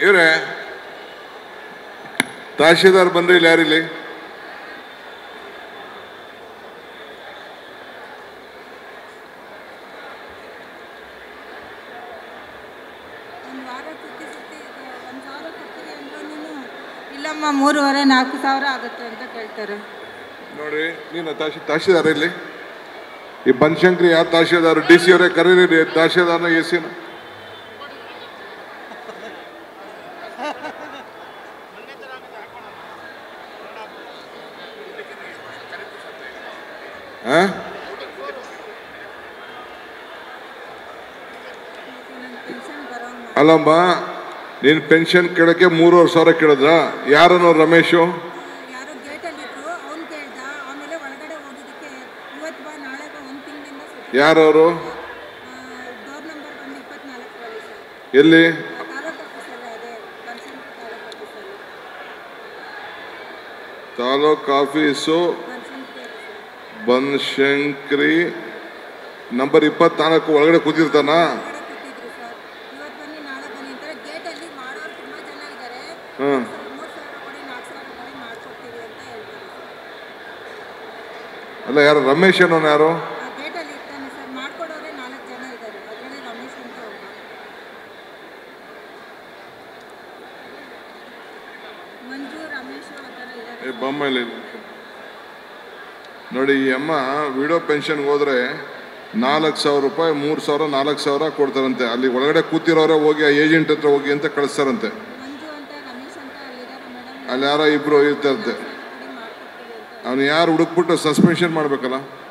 ಇವ್ರೆ ತಹಶೀಲ್ದಾರ್ ಬಂದ್ರೆ ಇಲ್ಲಿ ಯಾರಿಲ್ಲಿ ಒಂದು ವಾರ ಸುತ್ತಿ ಸುತ್ತಿ ಒಂದು ಸಾವಿರ ಕೊಡ್ತೀರಿ ಅಂದ್ರೂ ಇಲ್ಲಮ್ಮ ಮೂರುವರೆ ನಾಲ್ಕು ಸಾವಿರ ಆಗುತ್ತೆ ಅಂತ ಕೇಳ್ತಾರೆ ನೋಡಿ ನೀನು ತಹಶೀ ತಹಶೀಲ್ದಾರ್ ಇಲ್ಲಿ ಈ ಬನಶಂಕರಿ ಯಾವ ತಹಶೀಲ್ದಾರ್ ಡಿ ಸಿ ಅವರೇ ಕರೀರಿ ತಹಶೀಲ್ದಾರ್ನ ಎ ಸಿನ ಪೆನ್ಷನ್ ಬರೋಂಗ ಅಲ್ಲಮ್ಮ ನೀನು ಪೆನ್ಷನ್ ಕೇಳಕ್ಕೆ ಮೂರುವರೆ ಸಾವಿರ ಕೇಳಿದ್ರ ಯಾರನ್ನು ರಮೇಶು ಯಾರೋ ಗೇಟಲ್ಲಿದ್ರು ಅವ್ನು ಕೇಳ್ದ ಆಮೇಲೆ ಒಳಗಡೆ ಹೋಗಿದ್ದಕ್ಕೆ ಇವತ್ತು ಬಾ ನಾಳೆ ಬಾ ಒಂದು ತಿಂಗಳಿಂದ ಸುತ್ತಿ ಯಾರವರು ಡೋರ್ ನಂಬರ್ ಬಂದು ಇಪ್ಪತ್ನಾಲ್ಕರಲ್ಲಿ ಸರ್ ಎಲ್ಲಿ ತಾಲೂಕು ಆಫೀಸಲ್ಲಿ ಅದೇ ಪೆನ್ಷನ್ ತಾಲೂಕು ಆಫೀಸಲ್ಲಿ ತಾಲೂಕ್ ಆಫೀಸು ಪೆನ್ಷನ್ ಕೇಳಿ ಸರ್ ಬನಶಂಕರಿ ನಂಬರ್ ಇಪ್ಪತ್ನಾಲ್ಕು ಒಳಗಡೆ ಕೂತಿರ್ತಾನ ಹೊರಗಡೆ ಕೂತಿದ್ರು ಸರ್ ಇವತ್ತು ಬನ್ನಿ ನಾಳೆ ಬನ್ನಿ ಅಂತಾರೆ ಗೇಟಲ್ಲಿ ಮಾಡೋರು ತುಂಬ ಜನ ಇದ್ದಾರೆ ಹ್ಮ್ ಮೂರು ಸಾವಿರ ಕೊಡಿ ನಾಲ್ಕು ಸಾವಿರ ಕೊಡಿ ಮಾಡ್ಕೊಡ್ತೀವಿ ಅಂತ ಹೇಳ್ತಾರೆ ಅಲ್ಲ ಯಾರು ರಮೇಶ್ ಅನ್ನೋನು ಯಾರು ಆ ಗೇಟಲ್ಲಿ ಇರ್ತಾನೆ ಸರ್ ಮಾಡ್ಕೊಡೋರೆ ನಾಲ್ಕು ಜನ ಇದ್ದಾರೆ ಅದರಲ್ಲಿ ರಮೇಶ್ ಅಂತ ಒಬ್ಬ ಮಂಜು ರಮೇಶ್ ಆ ಥರ ಇದ್ದಾರೆ ಏ ಬೊಮ್ಮಲ್ಲಿ ನೋಡಿ ಈ ಅಮ್ಮ ವಿಡೋ ಪೆನ್ಷನ್ಗೆ ಹೋದ್ರೆ ನಾಲ್ಕು ಸಾವಿರ ರೂಪಾಯಿ ಮೂರು ಸಾವಿರ ನಾಲ್ಕು ಸಾವಿರ ಕೊಡ್ತಾರಂತೆ ಅಲ್ಲಿ ಒಳಗಡೆ ಕೂತಿರೋರೆ ಹೋಗಿ ಆ ಏಜೆಂಟ್ ಹತ್ರ ಹೋಗಿ ಅಂತ ಕಳಿಸ್ತಾರಂತೆ ಮಂಜು ಅಂತ ರಮೇಶ್ ಅಂತ ಅಲ್ಲಿದ್ದಾರೆ ಮೇಡಮ್ ಅಲ್ಲಿ ಯಾರೋ ಇಬ್ರು ಇರ್ತಾರಂತೆ ಕೊಡಿ ಮಾಡ್ಕೊಡ್ತೀವಿ ಅಂತ ಅವ್ನು ಯಾರು ಹುಡುಕ್ಬಿಟ್ಟು ಸಸ್ಪೆನ್ಷನ್ ಮಾಡ್ಬೇಕಲ್ಲ